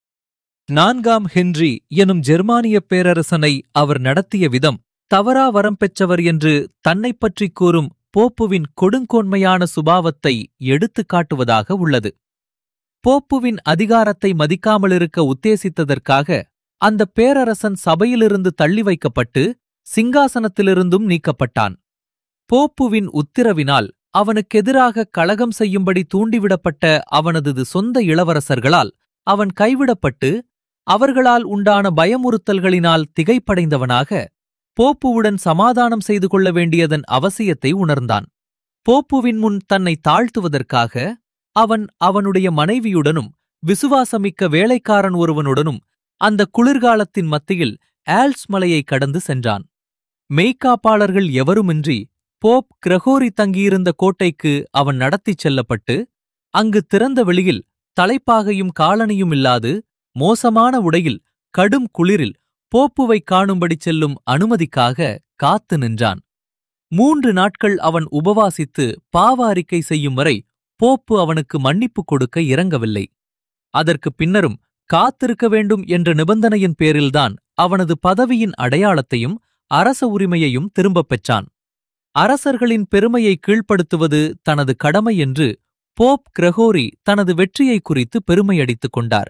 நான்காம் ஹென்றி எனும் ஜெர்மானிய பேரரசனை அவர் நடத்திய விதம் தவறா வரம் பெற்றவர் என்று தன்னைப் பற்றிக் கூறும் போப்புவின் கொடுங்கோன்மையான சுபாவத்தை எடுத்துக் காட்டுவதாக உள்ளது போப்புவின் அதிகாரத்தை மதிக்காமலிருக்க உத்தேசித்ததற்காக அந்த பேரரசன் சபையிலிருந்து தள்ளி வைக்கப்பட்டு சிங்காசனத்திலிருந்தும் நீக்கப்பட்டான் போப்புவின் உத்திரவினால் அவனுக்கெதிராக கலகம் செய்யும்படி தூண்டிவிடப்பட்ட அவனது சொந்த இளவரசர்களால் அவன் கைவிடப்பட்டு அவர்களால் உண்டான பயமுறுத்தல்களினால் திகைப்படைந்தவனாக போப்புவுடன் சமாதானம் செய்து கொள்ள வேண்டியதன் அவசியத்தை உணர்ந்தான் போப்புவின் முன் தன்னை தாழ்த்துவதற்காக அவன் அவனுடைய மனைவியுடனும் விசுவாசமிக்க வேலைக்காரன் ஒருவனுடனும் அந்த குளிர்காலத்தின் மத்தியில் ஆல்ஸ் மலையை கடந்து சென்றான் மெய்க்காப்பாளர்கள் எவருமின்றி போப் கிரகோரி தங்கியிருந்த கோட்டைக்கு அவன் நடத்திச் செல்லப்பட்டு அங்கு திறந்த வெளியில் தலைப்பாகையும் காலணியும் இல்லாது மோசமான உடையில் கடும் குளிரில் போப்புவை காணும்படி செல்லும் அனுமதிக்காக காத்து நின்றான் மூன்று நாட்கள் அவன் உபவாசித்து பாவ அறிக்கை செய்யும் வரை போப்பு அவனுக்கு மன்னிப்பு கொடுக்க இறங்கவில்லை அதற்குப் பின்னரும் காத்திருக்க வேண்டும் என்ற நிபந்தனையின் பேரில்தான் அவனது பதவியின் அடையாளத்தையும் அரச உரிமையையும் திரும்பப் பெற்றான் அரசர்களின் பெருமையை கீழ்ப்படுத்துவது தனது கடமை என்று போப் கிரகோரி தனது வெற்றியை குறித்து பெருமையடித்துக் கொண்டார்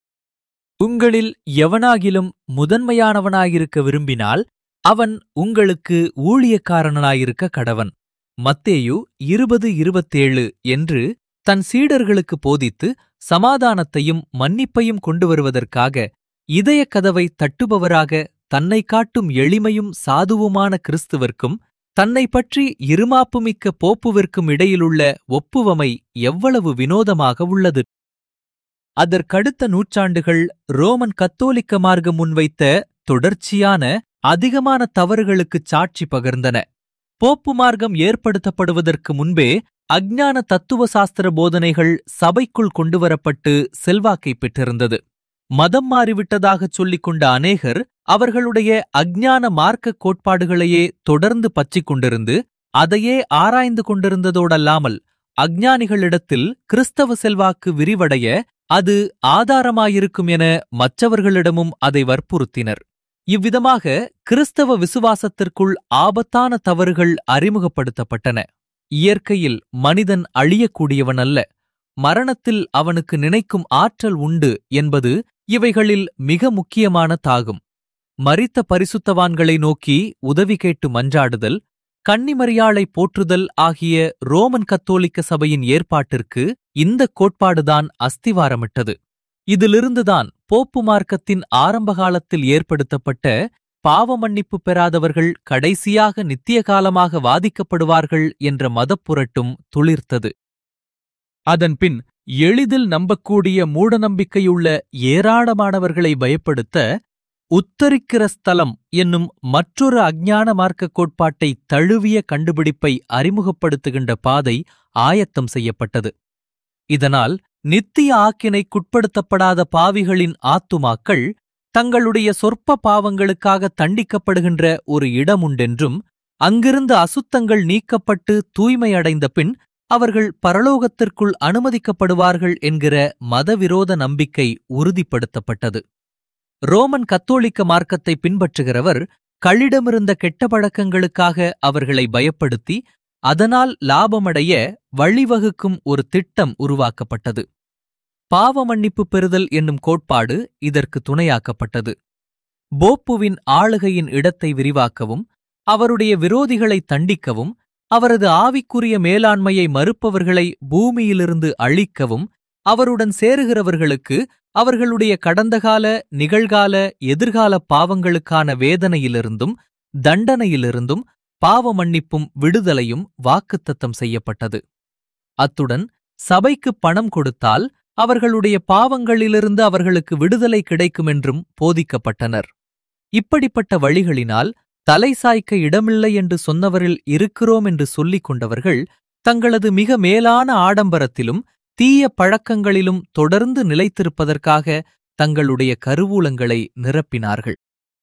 உங்களில் எவனாகிலும் முதன்மையானவனாயிருக்க விரும்பினால் அவன் உங்களுக்கு ஊழியக்காரனாயிருக்க கடவன் மத்தேயு இருபது இருபத்தேழு என்று தன் சீடர்களுக்கு போதித்து சமாதானத்தையும் மன்னிப்பையும் கொண்டு வருவதற்காக இதயக் கதவை தட்டுபவராக தன்னை காட்டும் எளிமையும் சாதுவுமான கிறிஸ்துவிற்கும் தன்னை பற்றி இருமாப்புமிக்க போப்புவிற்கும் இடையிலுள்ள ஒப்புவமை எவ்வளவு வினோதமாக உள்ளது அதற்கடுத்த நூற்றாண்டுகள் ரோமன் கத்தோலிக்க மார்க்கம் முன்வைத்த தொடர்ச்சியான அதிகமான தவறுகளுக்குச் சாட்சி பகர்ந்தன போப்பு மார்க்கம் ஏற்படுத்தப்படுவதற்கு முன்பே அஞ்ஞான தத்துவ சாஸ்திர போதனைகள் சபைக்குள் கொண்டுவரப்பட்டு செல்வாக்கை பெற்றிருந்தது மதம் மாறிவிட்டதாகச் சொல்லிக் கொண்ட அநேகர் அவர்களுடைய அஞ்ஞான மார்க்க கோட்பாடுகளையே தொடர்ந்து பற்றிக் கொண்டிருந்து அதையே ஆராய்ந்து கொண்டிருந்ததோடல்லாமல் அஞ்ஞானிகளிடத்தில் கிறிஸ்தவ செல்வாக்கு விரிவடைய அது ஆதாரமாயிருக்கும் என மற்றவர்களிடமும் அதை வற்புறுத்தினர் இவ்விதமாக கிறிஸ்தவ விசுவாசத்திற்குள் ஆபத்தான தவறுகள் அறிமுகப்படுத்தப்பட்டன இயற்கையில் மனிதன் அழியக்கூடியவன் அல்ல மரணத்தில் அவனுக்கு நினைக்கும் ஆற்றல் உண்டு என்பது இவைகளில் மிக முக்கியமான தாகும் மரித்த பரிசுத்தவான்களை நோக்கி உதவி கேட்டு மன்றாடுதல் கன்னிமரியாளை போற்றுதல் ஆகிய ரோமன் கத்தோலிக்க சபையின் ஏற்பாட்டிற்கு இந்த கோட்பாடுதான் அஸ்திவாரமிட்டது இதிலிருந்துதான் போப்பு மார்க்கத்தின் ஆரம்ப காலத்தில் ஏற்படுத்தப்பட்ட பாவ மன்னிப்பு பெறாதவர்கள் கடைசியாக நித்திய காலமாக வாதிக்கப்படுவார்கள் என்ற மதப்புரட்டும் துளிர்த்தது அதன்பின் எளிதில் நம்பக்கூடிய மூடநம்பிக்கையுள்ள ஏராளமானவர்களை பயப்படுத்த உத்தரிக்கிற ஸ்தலம் என்னும் மற்றொரு அஞ்ஞான மார்க்க கோட்பாட்டை தழுவிய கண்டுபிடிப்பை அறிமுகப்படுத்துகின்ற பாதை ஆயத்தம் செய்யப்பட்டது இதனால் நித்திய ஆக்கினைக்குட்படுத்தப்படாத பாவிகளின் ஆத்துமாக்கள் தங்களுடைய சொற்ப பாவங்களுக்காக தண்டிக்கப்படுகின்ற ஒரு இடமுண்டென்றும் அங்கிருந்து அசுத்தங்கள் நீக்கப்பட்டு தூய்மையடைந்த பின் அவர்கள் பரலோகத்திற்குள் அனுமதிக்கப்படுவார்கள் என்கிற மதவிரோத நம்பிக்கை உறுதிப்படுத்தப்பட்டது ரோமன் கத்தோலிக்க மார்க்கத்தை பின்பற்றுகிறவர் களிடமிருந்த கெட்ட பழக்கங்களுக்காக அவர்களை பயப்படுத்தி அதனால் லாபமடைய வழிவகுக்கும் ஒரு திட்டம் உருவாக்கப்பட்டது பாவ மன்னிப்பு பெறுதல் என்னும் கோட்பாடு இதற்கு துணையாக்கப்பட்டது போப்புவின் ஆளுகையின் இடத்தை விரிவாக்கவும் அவருடைய விரோதிகளை தண்டிக்கவும் அவரது ஆவிக்குரிய மேலாண்மையை மறுப்பவர்களை பூமியிலிருந்து அழிக்கவும் அவருடன் சேருகிறவர்களுக்கு அவர்களுடைய கடந்தகால நிகழ்கால எதிர்கால பாவங்களுக்கான வேதனையிலிருந்தும் தண்டனையிலிருந்தும் பாவ மன்னிப்பும் விடுதலையும் வாக்குத்தத்தம் செய்யப்பட்டது அத்துடன் சபைக்கு பணம் கொடுத்தால் அவர்களுடைய பாவங்களிலிருந்து அவர்களுக்கு விடுதலை கிடைக்கும் என்றும் போதிக்கப்பட்டனர் இப்படிப்பட்ட வழிகளினால் தலை சாய்க்க இடமில்லை என்று சொன்னவரில் இருக்கிறோம் என்று சொல்லிக் கொண்டவர்கள் தங்களது மிக மேலான ஆடம்பரத்திலும் தீய பழக்கங்களிலும் தொடர்ந்து நிலைத்திருப்பதற்காக தங்களுடைய கருவூலங்களை நிரப்பினார்கள்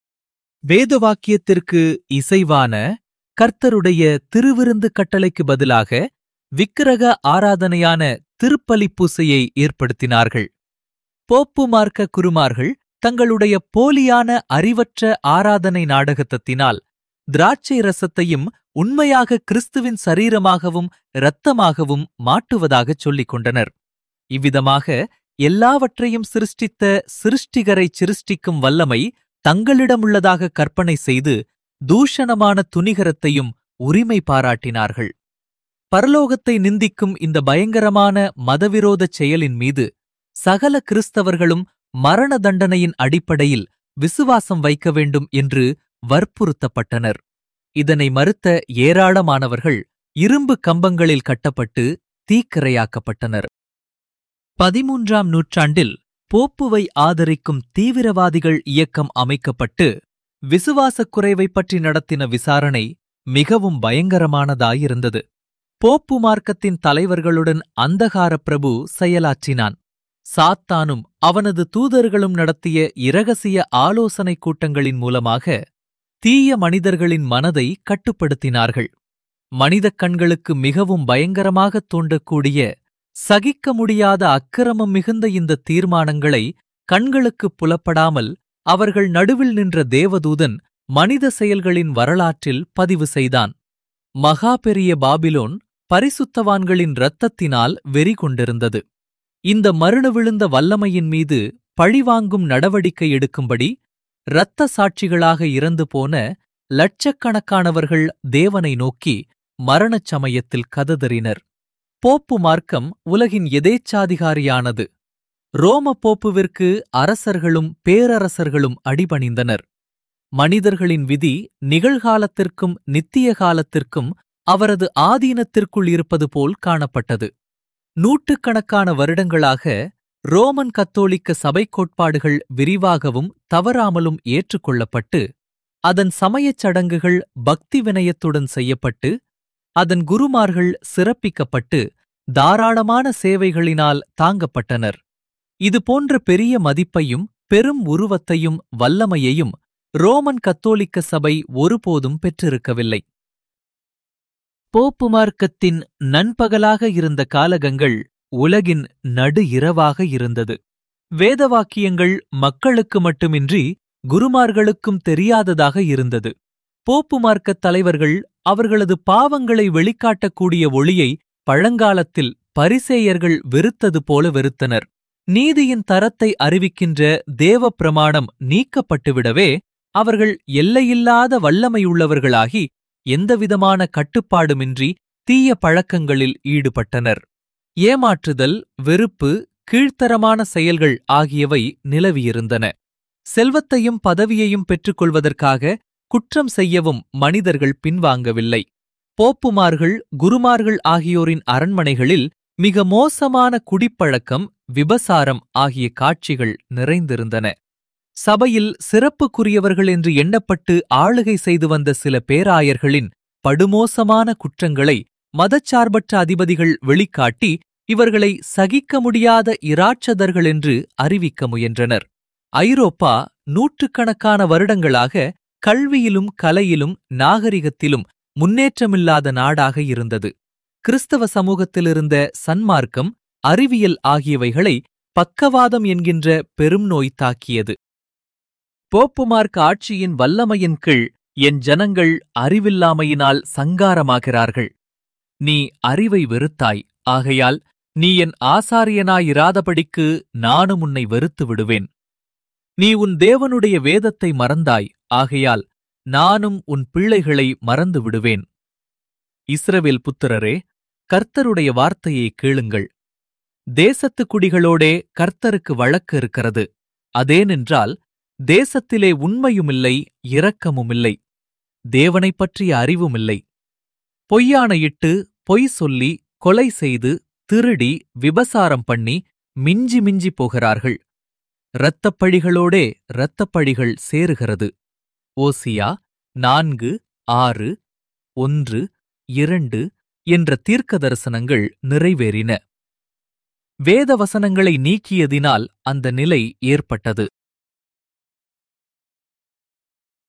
வேதவாக்கியத்திற்கு இசைவான கர்த்தருடைய திருவிருந்து கட்டளைக்கு பதிலாக விக்கிரக ஆராதனையான திருப்பலி பூசையை ஏற்படுத்தினார்கள் போப்பு மார்க்க குருமார்கள் தங்களுடைய போலியான அறிவற்ற ஆராதனை நாடகத்தினால் திராட்சை ரசத்தையும் உண்மையாக கிறிஸ்துவின் சரீரமாகவும் இரத்தமாகவும் மாட்டுவதாகச் சொல்லிக் கொண்டனர் இவ்விதமாக எல்லாவற்றையும் சிருஷ்டித்த சிருஷ்டிகரை சிருஷ்டிக்கும் வல்லமை தங்களிடமுள்ளதாக கற்பனை செய்து தூஷணமான துணிகரத்தையும் உரிமை பாராட்டினார்கள் பரலோகத்தை நிந்திக்கும் இந்த பயங்கரமான மதவிரோதச் செயலின் மீது சகல கிறிஸ்தவர்களும் மரண தண்டனையின் அடிப்படையில் விசுவாசம் வைக்க வேண்டும் என்று வற்புறுத்தப்பட்டனர் இதனை மறுத்த ஏராளமானவர்கள் இரும்பு கம்பங்களில் கட்டப்பட்டு தீக்கிரையாக்கப்பட்டனர் பதிமூன்றாம் நூற்றாண்டில் போப்புவை ஆதரிக்கும் தீவிரவாதிகள் இயக்கம் அமைக்கப்பட்டு விசுவாசக் குறைவை பற்றி நடத்தின விசாரணை மிகவும் பயங்கரமானதாயிருந்தது போப்பு மார்க்கத்தின் தலைவர்களுடன் அந்தகார பிரபு செயலாற்றினான் சாத்தானும் அவனது தூதர்களும் நடத்திய இரகசிய ஆலோசனைக் கூட்டங்களின் மூலமாக தீய மனிதர்களின் மனதை கட்டுப்படுத்தினார்கள் மனிதக் கண்களுக்கு மிகவும் பயங்கரமாகத் தோன்றக்கூடிய சகிக்க முடியாத அக்கிரமம் மிகுந்த இந்த தீர்மானங்களை கண்களுக்குப் புலப்படாமல் அவர்கள் நடுவில் நின்ற தேவதூதன் மனித செயல்களின் வரலாற்றில் பதிவு செய்தான் மகா பெரிய பாபிலோன் பரிசுத்தவான்களின் இரத்தத்தினால் வெறி கொண்டிருந்தது இந்த மருணு விழுந்த வல்லமையின் மீது பழிவாங்கும் நடவடிக்கை எடுக்கும்படி இரத்த சாட்சிகளாக இறந்து போன லட்சக்கணக்கானவர்கள் தேவனை நோக்கி மரணச் சமயத்தில் கததறினர் போப்பு மார்க்கம் உலகின் எதேச்சாதிகாரியானது ரோம போப்புவிற்கு அரசர்களும் பேரரசர்களும் அடிபணிந்தனர் மனிதர்களின் விதி நிகழ்காலத்திற்கும் நித்திய காலத்திற்கும் அவரது ஆதீனத்திற்குள் இருப்பது போல் காணப்பட்டது நூற்றுக்கணக்கான வருடங்களாக ரோமன் கத்தோலிக்க சபைக் கோட்பாடுகள் விரிவாகவும் தவறாமலும் ஏற்றுக்கொள்ளப்பட்டு அதன் சமயச் சடங்குகள் பக்தி வினயத்துடன் செய்யப்பட்டு அதன் குருமார்கள் சிறப்பிக்கப்பட்டு தாராளமான சேவைகளினால் தாங்கப்பட்டனர் இது போன்ற பெரிய மதிப்பையும் பெரும் உருவத்தையும் வல்லமையையும் ரோமன் கத்தோலிக்க சபை ஒருபோதும் பெற்றிருக்கவில்லை போப்பு மார்க்கத்தின் நண்பகலாக இருந்த காலகங்கள் உலகின் நடு இரவாக இருந்தது வேதவாக்கியங்கள் மக்களுக்கு மட்டுமின்றி குருமார்களுக்கும் தெரியாததாக இருந்தது போப்பு மார்க்கத் தலைவர்கள் அவர்களது பாவங்களை வெளிக்காட்டக்கூடிய ஒளியை பழங்காலத்தில் பரிசேயர்கள் வெறுத்தது போல வெறுத்தனர் நீதியின் தரத்தை அறிவிக்கின்ற தேவ பிரமாணம் நீக்கப்பட்டுவிடவே அவர்கள் எல்லையில்லாத வல்லமையுள்ளவர்களாகி எந்தவிதமான கட்டுப்பாடுமின்றி தீய பழக்கங்களில் ஈடுபட்டனர் ஏமாற்றுதல் வெறுப்பு கீழ்த்தரமான செயல்கள் ஆகியவை நிலவியிருந்தன செல்வத்தையும் பதவியையும் பெற்றுக்கொள்வதற்காக குற்றம் செய்யவும் மனிதர்கள் பின்வாங்கவில்லை போப்புமார்கள் குருமார்கள் ஆகியோரின் அரண்மனைகளில் மிக மோசமான குடிப்பழக்கம் விபசாரம் ஆகிய காட்சிகள் நிறைந்திருந்தன சபையில் சிறப்புக்குரியவர்கள் என்று எண்ணப்பட்டு ஆளுகை செய்து வந்த சில பேராயர்களின் படுமோசமான குற்றங்களை மதச்சார்பற்ற அதிபதிகள் வெளிக்காட்டி இவர்களை சகிக்க முடியாத இராட்சதர்கள் என்று அறிவிக்க முயன்றனர் ஐரோப்பா நூற்றுக்கணக்கான வருடங்களாக கல்வியிலும் கலையிலும் நாகரிகத்திலும் முன்னேற்றமில்லாத நாடாக இருந்தது கிறிஸ்தவ சமூகத்திலிருந்த சன்மார்க்கம் அறிவியல் ஆகியவைகளை பக்கவாதம் என்கின்ற பெரும் நோய் தாக்கியது போப்புமார்க் ஆட்சியின் வல்லமையின் கீழ் என் ஜனங்கள் அறிவில்லாமையினால் சங்காரமாகிறார்கள் நீ அறிவை வெறுத்தாய் ஆகையால் நீ என் ஆசாரியனாயிராதபடிக்கு நானும் உன்னை வெறுத்து விடுவேன் நீ உன் தேவனுடைய வேதத்தை மறந்தாய் ஆகையால் நானும் உன் பிள்ளைகளை மறந்து விடுவேன் இஸ்ரவேல் புத்திரரே கர்த்தருடைய வார்த்தையை கேளுங்கள் தேசத்து குடிகளோடே கர்த்தருக்கு வழக்கு இருக்கிறது அதேனென்றால் தேசத்திலே உண்மையுமில்லை இரக்கமுமில்லை தேவனைப் பற்றிய அறிவுமில்லை பொய்யானையிட்டு பொய் சொல்லி கொலை செய்து திருடி விபசாரம் பண்ணி மிஞ்சி மிஞ்சி போகிறார்கள் இரத்தப்பழிகளோடே இரத்தப்பழிகள் சேருகிறது ஓசியா நான்கு ஆறு ஒன்று இரண்டு என்ற தீர்க்க தரிசனங்கள் நிறைவேறின வேத வசனங்களை நீக்கியதினால் அந்த நிலை ஏற்பட்டது